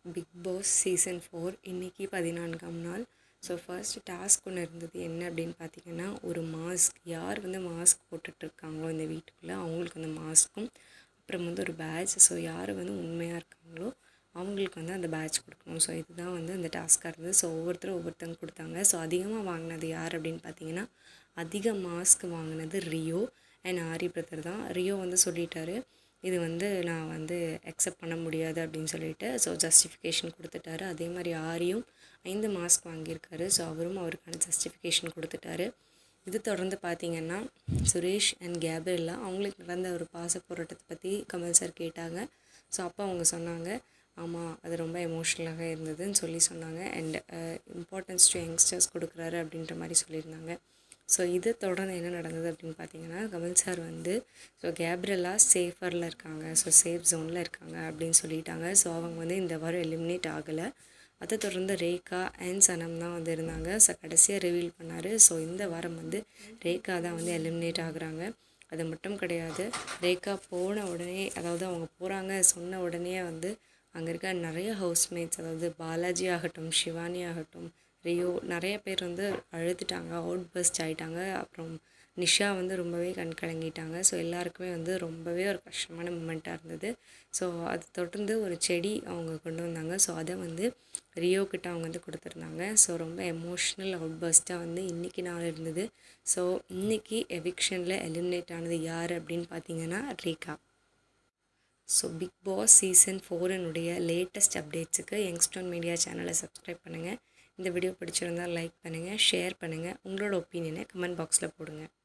big Boss season four இன்றைக்கி பதினான்காம் நாள் ஸோ ஃபர்ஸ்ட் டாஸ்க் ஒன்று இருந்தது என்ன அப்படின்னு பார்த்தீங்கன்னா ஒரு மாஸ்க் யார் வந்து மாஸ்க் போட்டுட்ருக்காங்களோ இந்த வீட்டுக்குள்ளே அவங்களுக்கு அந்த மாஸ்க்கும் அப்புறம் வந்து ஒரு பேட்ச் ஸோ யார் வந்து உண்மையாக இருக்காங்களோ அவங்களுக்கு வந்து அந்த பேட்ச் கொடுக்கணும் ஸோ இதுதான் வந்து அந்த டாஸ்க்காக இருந்தது ஸோ ஒவ்வொருத்தரும் ஒவ்வொருத்தங்க கொடுத்தாங்க ஸோ அதிகமாக வாங்கினது யார் அப்படின்னு பார்த்தீங்கன்னா அதிக மாஸ்க் வாங்கினது ரியோ அண்ட் ஆரி பிரதர் தான் ரியோ வந்து சொல்லிட்டாரு இது வந்து நான் வந்து அக்செப்ட் பண்ண முடியாது அப்படின்னு சொல்லிட்டு ஸோ ஜஸ்டிஃபிகேஷன் கொடுத்துட்டாரு அதே மாதிரி ஆரியும் ஐந்து மாஸ்க் வாங்கியிருக்காரு ஸோ அவரும் அவருக்கான ஜஸ்டிஃபிகேஷன் கொடுத்துட்டாரு இது தொடர்ந்து பார்த்தீங்கன்னா சுரேஷ் அண்ட் கேப்ரில்லா அவங்களுக்கு நடந்த ஒரு பாச போராட்டத்தை பற்றி கமல் சார் கேட்டாங்க ஸோ அப்போ அவங்க சொன்னாங்க ஆமாம் அது ரொம்ப எமோஷ்னலாக இருந்ததுன்னு சொல்லி சொன்னாங்க அண்ட் இம்பார்ட்டன்ஸ் டு யங்ஸ்டர்ஸ் கொடுக்குறாரு அப்படின்ற மாதிரி சொல்லியிருந்தாங்க ஸோ இது தொடர்ந்து என்ன நடந்தது அப்படின்னு பார்த்தீங்கன்னா கமல் சார் வந்து ஸோ கேப்ரலா சேஃபரில் இருக்காங்க ஸோ சேஃப் ஜோனில் இருக்காங்க அப்படின்னு சொல்லிட்டாங்க ஸோ அவங்க வந்து இந்த வாரம் எலிமினேட் ஆகலை அதை தொடர்ந்து ரேகா அண்ட் சனம் தான் வந்து இருந்தாங்க ஸோ கடைசியாக ரிவீல் பண்ணார் ஸோ இந்த வாரம் வந்து ரேகா தான் வந்து எலிமினேட் ஆகுறாங்க அது மட்டும் கிடையாது ரேகா போன உடனே அதாவது அவங்க போகிறாங்க சொன்ன உடனே வந்து அங்கே இருக்க நிறைய ஹவுஸ்மேட்ஸ் அதாவது பாலாஜி ஆகட்டும் சிவானி ஆகட்டும் ரியோ நிறைய பேர் வந்து அழுதுட்டாங்க அவுட் பஸ்ட் ஆகிட்டாங்க அப்புறம் நிஷா வந்து ரொம்பவே கண் கலங்கிட்டாங்க ஸோ எல்லாருக்குமே வந்து ரொம்பவே ஒரு கஷ்டமான மூமெண்ட்டாக இருந்தது ஸோ அது தொடர்ந்து ஒரு செடி அவங்க கொண்டு வந்தாங்க ஸோ அதை வந்து ரியோ கிட்ட அவங்க வந்து கொடுத்துருந்தாங்க ஸோ ரொம்ப எமோஷ்னல் அவுட் பஸ்ட்டாக வந்து இன்றைக்கி நாள் இருந்தது ஸோ இன்றைக்கி எவிக்ஷனில் எலிமினேட் ஆனது யார் அப்படின்னு பார்த்தீங்கன்னா Rekha so Bigg Boss season ஃபோரினுடைய லேட்டஸ்ட் அப்டேட்ஸுக்கு யங்ஸ்டோன் மீடியா சேனலை சப்ஸ்கிரைப் பண்ணுங்கள் இந்த வீடியோ பிடிச்சிருந்தால் லைக் பண்ணுங்கள் ஷேர் பண்ணுங்கள் உங்களோட ஒப்பீனியனை கமெண்ட் பாக்ஸில் போடுங்க